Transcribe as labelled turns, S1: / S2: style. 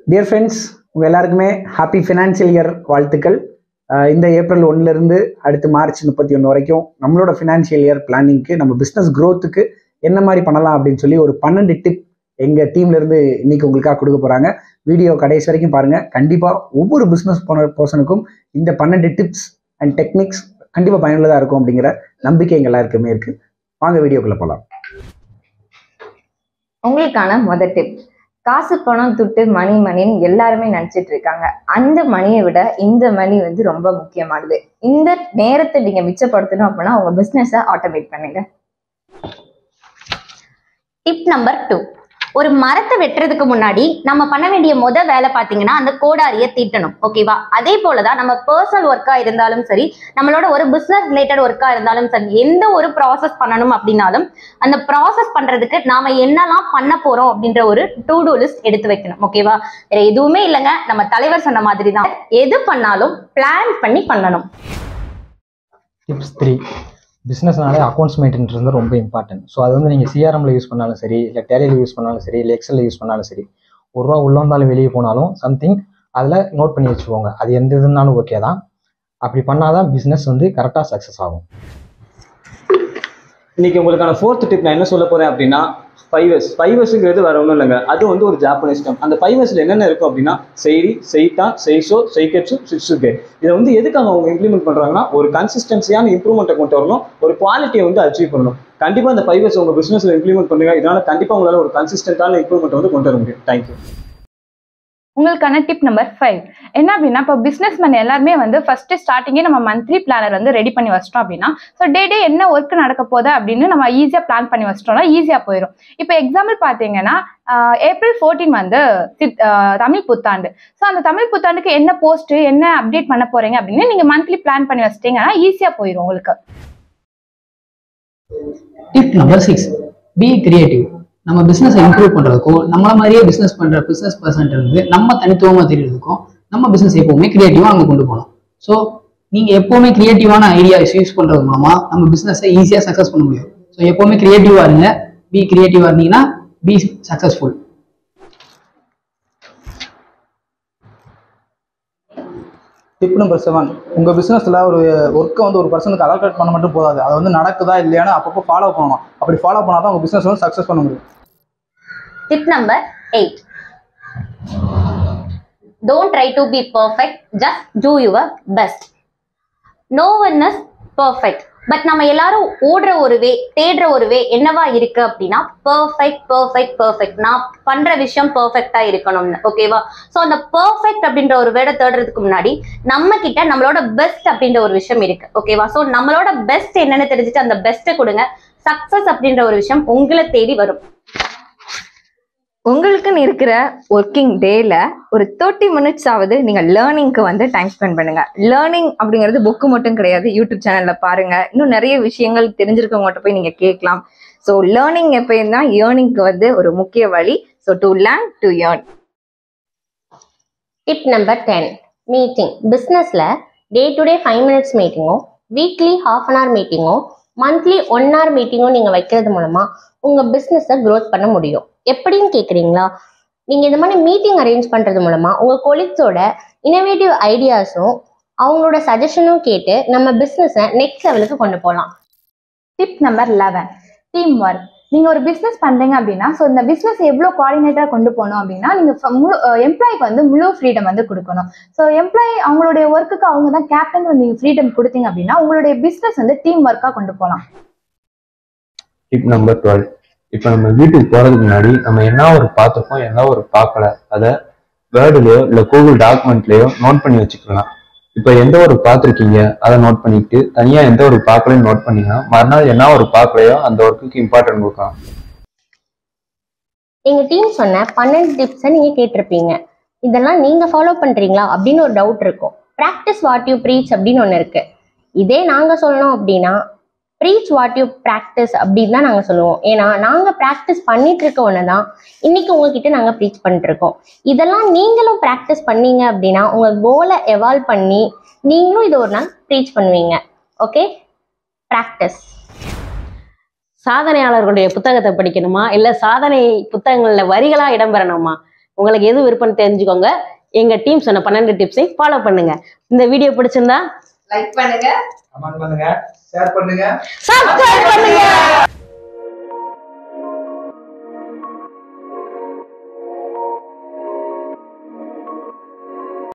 S1: dear friends உங்கள் எல்லாருக்குமே happy financial year வாழ்த்துக்கள் அஹ் இந்த ஏப்ரல் ஒன்லேருந்து அடுத்து மார்ச் முப்பத்தி ஒன்று வரைக்கும் நம்மளோட ஃபினான்ஷியல் இயர் பிளானிங்க்கு நம்ம பிஸ்னஸ் க்ரோத்துக்கு என்ன மாதிரி பண்ணலாம் அப்படின்னு சொல்லி ஒரு பன்னெண்டு டிப் எங்கள் டீம்லேருந்து இன்னைக்கு உங்களுக்காக கொடுக்க போகிறாங்க வீடியோ கடைசி வரைக்கும் பாருங்கள் கண்டிப்பாக ஒவ்வொரு பிஸ்னஸ் பர்சனுக்கும் இந்த பன்னெண்டு டிப்ஸ் அண்ட் டெக்னிக்ஸ் கண்டிப்பாக பயனுள்ளதாக இருக்கும் அப்படிங்கிற நம்பிக்கை எங்கள் எல்லாருக்குமே இருக்குது வாங்க வீடியோக்குள்ளே போகலாம்
S2: உங்களுக்கான முதல் டிப் காசு பணம் துட்டு மணி மணின்னு எல்லாருமே நினைச்சிட்டு இருக்காங்க அந்த மணியை விட இந்த மணி வந்து ரொம்ப முக்கியமானது இந்த நேரத்தை நீங்க மிச்சப்படுத்தணும் அப்படின்னா உங்க பிசினஸ ஆட்டோமேட் பண்ணுங்க
S3: டிப் நம்பர் டூ ஒரு மரத்தை வெட்டுறதுக்கு முன்னாடி நம்ம பண்ண வேண்டிய முத வேலை பார்த்தீங்கன்னா அந்த கோடாரியை தீட்டணும் ஓகேவா அதே போலதான் நம்ம பர்சனல் ஒர்க்கா இருந்தாலும் சரி நம்மளோட ஒரு பிசினஸ் ரிலேட்டட் ஒர்க்கா இருந்தாலும் சரி எந்த ஒரு ப்ராசஸ் பண்ணணும் அப்படின்னாலும் அந்த ப்ராசஸ் பண்றதுக்கு நாம என்னெல்லாம் பண்ண போறோம் அப்படின்ற ஒரு டூ டூ லிஸ்ட் எடுத்து வைக்கணும் ஓகேவா வேற எதுவுமே இல்லைங்க நம்ம தலைவர் சொன்ன மாதிரி தான் எது பண்ணாலும் பிளான் பண்ணி பண்ணணும்
S4: டிப்ஸ் த்ரீ பிஸ்னஸ்னாலே அக்கௌண்ட்ஸ் மெயின்டென்றது ரொம்ப இம்பார்ட்டன்ட் ஸோ அது வந்து நீங்கள் சிஆர்எம்ல யூஸ் பண்ணாலும் சரி இல்லை டேலியில் யூஸ் பண்ணாலும் சரி இல்லை எக்ஸலில் யூஸ் பண்ணாலும் சரி ஒரு ரூபா உள்ள வந்தாலும் வெளியே போனாலும் சம்திங் அதில் நோட் பண்ணி வச்சுக்கோங்க அது எந்த இதுனாலும் ஓகே தான் அப்படி பண்ணாதான் பிஸ்னஸ் வந்து கரெக்டாக சக்ஸஸ் ஆகும்
S5: இன்னைக்கு உங்களுக்கான ஃபோர்த் டிப் நான் என்ன சொல்ல போறேன் அப்படின்னா ஃபைவர்ஸ் ஃபைவர்ஸுங்கிறது வேற ஒன்றும் இல்லைங்க அது வந்து ஒரு ஜாப்பனீஸ் டேம் அந்த ஃபைவர்ஸ்ல என்னென்ன இருக்கும் அப்படின்னா செய்ரி செய்தான் செய்சோ செய்கட்சு சிட்சுகே இதை வந்து எதுக்காக அவங்க இம்ப்ளிமெண்ட் பண்றாங்கன்னா ஒரு கன்சிஸ்டன்சியான இம்ப்ரூவ்மெண்ட்டை கொண்டு வரணும் ஒரு குவாலிட்டியை வந்து அச்சீவ் பண்ணணும் கண்டிப்பா அந்த ஃபைவர்ஸ் உங்க பிசினஸ்ல இம்ப்ளிமெண்ட் பண்ணுங்க இதனால கண்டிப்பா உங்களால ஒரு கன்சிஸ்டன்டான இம்ப்ரூவ்மெண்ட் வந்து கொண்டு வர முடியும் தேங்க்யூ
S6: உங்களுக்கான டிப் நம்பர் ஃபைவ் என்ன அப்படின்னா இப்போ பிஸ்னஸ் மேன் எல்லாருமே வந்து ஃபர்ஸ்ட் ஸ்டார்டிங்கே நம்ம மந்த்லி பிளானர் வந்து ரெடி பண்ணி வச்சிட்டோம் அப்படின்னா ஸோ டே டே என்ன ஒர்க் நடக்க போகுது அப்படின்னு நம்ம ஈஸியாக பிளான் பண்ணி வச்சிட்டோம்னா ஈஸியாக போயிடும் இப்போ எக்ஸாம்பிள் பார்த்தீங்கன்னா ஆஹ் ஏப்ரல் ஃபோர்டீன் வந்து சித்- ஆஹ் தமிழ் புத்தாண்டு ஸோ அந்த தமிழ் புத்தாண்டுக்கு என்ன போஸ்ட் என்ன அப்டேட் பண்ண போறீங்க அப்படின்னு நீங்க மந்த்லி பிளான் பண்ணி வச்சிட்டீங்கன்னா ஈஸியாக போயிடும் உங்களுக்கு
S7: tip number six be creative நம்ம பிசினஸை இம்ப்ரூவ் பண்றதுக்கும் நம்மள மாதிரியே பிசினஸ் பண்ற பிசினஸ் பர்சன்ட் இருந்து நம்ம தனித்துவமா தெரியறதுக்கும் நம்ம பிசினஸ் எப்பவுமே கிரியேட்டிவா அங்க கொண்டு போகணும் ஸோ நீங்க எப்பவுமே கிரியேட்டிவான ஐடியாஸ் யூஸ் பண்றது மூலமா நம்ம பிசினஸை ஈஸியா சக்சஸ் பண்ண முடியும் ஸோ எப்பவுமே கிரியேட்டிவா இருங்க பி கிரியேட்டிவா இருந்தீங்கன்னா be successful
S8: tip number seven உங்கள் பிஸ்னஸில் ஒரு ஒர்க்கை வந்து ஒரு பர்சனுக்கு அலோகேட் பண்ண மட்டும் போதாது அது வந்து நடக்குதா இல்லையான்னு அப்பப்போ ஃபாலோ பண்ணணும் அப்படி ஃபாலோ பண்ணால் தான் உங்கள் பிஸ்னஸ் வந்து சக்ஸஸ் பண்ண முடியும்
S3: tip number eight don't try to be perfect just do your best no one is perfect but நம்ம எல்லாரும் ஓடுற ஒரு வே தேடுற ஒரு வே என்னவா இருக்கு அப்படின்னா பர்ஃபெக்ட் பர்ஃபெக்ட் பர்ஃபெக்ட் நான் பண்ற விஷயம் பர்ஃபெக்டா இருக்கணும்னு ஓகேவா ஸோ அந்த பர்ஃபெக்ட் அப்படின்ற ஒரு வேர்டை தேடுறதுக்கு முன்னாடி நம்ம கிட்ட நம்மளோட பெஸ்ட் அப்படின்ற ஒரு விஷயம் இருக்கு ஓகேவா ஸோ நம்மளோட பெஸ்ட் என்னன்னு தெரிஞ்சுட்டு அந்த பெஸ்ட்டை கொடுங்க சக்சஸ் அப்படின்ற ஒரு விஷயம் உங்களை தேடி வரும்
S2: உங்களுக்குன்னு இருக்கிற ஒர்க்கிங் டேல ஒரு தேர்ட்டி மினிட்ஸ் ஆகுது நீங்க லேர்னிங்க்கு வந்து டைம் ஸ்பெண்ட் பண்ணுங்க லேர்னிங் அப்படிங்கிறது புக்கு மட்டும் கிடையாது யூடியூப் சேனல்ல பாருங்க இன்னும் நிறைய விஷயங்கள் தெரிஞ்சிருக்கவங்ககிட்ட போய் நீங்க கேட்கலாம் ஸோ லேர்னிங் எப்பயும் தான் ஏர்னிங்க்கு வந்து ஒரு முக்கிய வழி so to learn to earn
S3: tip number ten meeting பிஸ்னஸில் day to day five minutes மீட்டிங்கும் வீக்லி ஹாஃப் அன் ஹவர் மீட்டிங்கும் மந்த்லி ஒன் ஹவர் மீட்டிங்கும் நீங்கள் வைக்கிறது மூலமாக உங்கள் பிஸ்னஸை க்ரோத் பண்ண முடியும் எப்படின்னு கேட்குறீங்களா நீங்கள் இந்த மாதிரி மீட்டிங் அரேஞ்ச் பண்ணுறது மூலமாக உங்கள் கொலிக்ஸோட இனோவேட்டிவ் ஐடியாஸும் அவங்களோட சஜஷனும் கேட்டு நம்ம பிஸ்னஸை நெக்ஸ்ட் லெவலுக்கு கொண்டு போகலாம்
S6: tip number eleven team work நீங்க ஒரு பிசினஸ் பண்றீங்க அப்படின்னா ஸோ இந்த பிசினஸ் எவ்வளோ கோஆர்டினேட்டரா கொண்டு போகணும் அப்படின்னா நீங்க ஃப- முழு எம்ப்ளாய்க்கு வந்து முழு ஃப்ரீடம் வந்து கொடுக்கணும் ஸோ எம்ப்ளாயி அவங்களுடைய ஒர்க்குக்கு அவங்க தான் கேப்டன் நீங்க ஃப்ரீடம் கொடுத்தீங்க அப்படின்னா உங்களுடைய பிசினஸ் வந்து டீம் ஒர்க்கா கொண்டு போகலாம்
S9: டிப் நம்பர் டுவெல் இப்போ நம்ம வீட்டுக்கு போறதுக்கு முன்னாடி நம்ம என்ன ஒரு பார்த்துருக்கோம் என்ன ஒரு பார்க்கல அதை வேர்டுலயோ இல்லை கூகுள் டாக்குமெண்ட்லயோ நோட் பண்ணி வச்சுக்கலாம் இப்போ எந்த ஒரு பார்த்துருக்கீங்க அதை நோட் பண்ணிட்டு தனியா எந்த ஒரு பார்க்கலையும் நோட் பண்ணீங்கன்னா மறுநாள் என்ன ஒரு பார்க்கலையோ அந்த ஒர்க்குக்கு இம்பார்ட்டன்ட் கொடுக்கலாம்
S3: எங்க டீம் சொன்ன பன்னெண்டு டிப்ஸை நீங்க கேட்டிருப்பீங்க இதெல்லாம் நீங்க ஃபாலோ பண்றீங்களா அப்படின்னு ஒரு டவுட் இருக்கும் ப்ராக்டிஸ் வாட் யூ ப்ரீச் அப்படின்னு ஒன்று இருக்கு இதே நாங்க சொல்லணும் அப்படின்னா ப்ரீச் வாட் யூ ப்ராக்டிஸ் அப்படின்னு தான் நாங்கள் சொல்லுவோம் ஏன்னா நாங்கள் ப்ராக்டிஸ் பண்ணிட்டு இருக்க ஒன்று தான் இன்னைக்கு உங்ககிட்ட நாங்கள் ப்ரீச் பண்ணிட்டு இருக்கோம் இதெல்லாம் நீங்களும் ப்ராக்டிஸ் பண்ணீங்க அப்படின்னா உங்கள் கோலை எவால்வ் பண்ணி நீங்களும் இதை ஒரு நாள் ப்ரீச் பண்ணுவீங்க ஓகே ப்ராக்டிஸ்
S10: சாதனையாளர்களுடைய புத்தகத்தை படிக்கணுமா இல்ல சாதனை புத்தகங்கள்ல வரிகளா இடம்பெறணுமா உங்களுக்கு எது விருப்பம்னு தெரிஞ்சுக்கோங்க எங்க டீம் சொன்ன பன்னெண்டு டிப்ஸையும் ஃபாலோ பண்ணுங்க இந்த வீடியோ பிடிச்சிருந்தா
S2: லைக் பண்ணுங்க
S8: கமெண்ட் பண்ணுங்க ஷேர் பண்ணுங்க
S10: சப்ஸ்கிரைப் பண்ணுங்க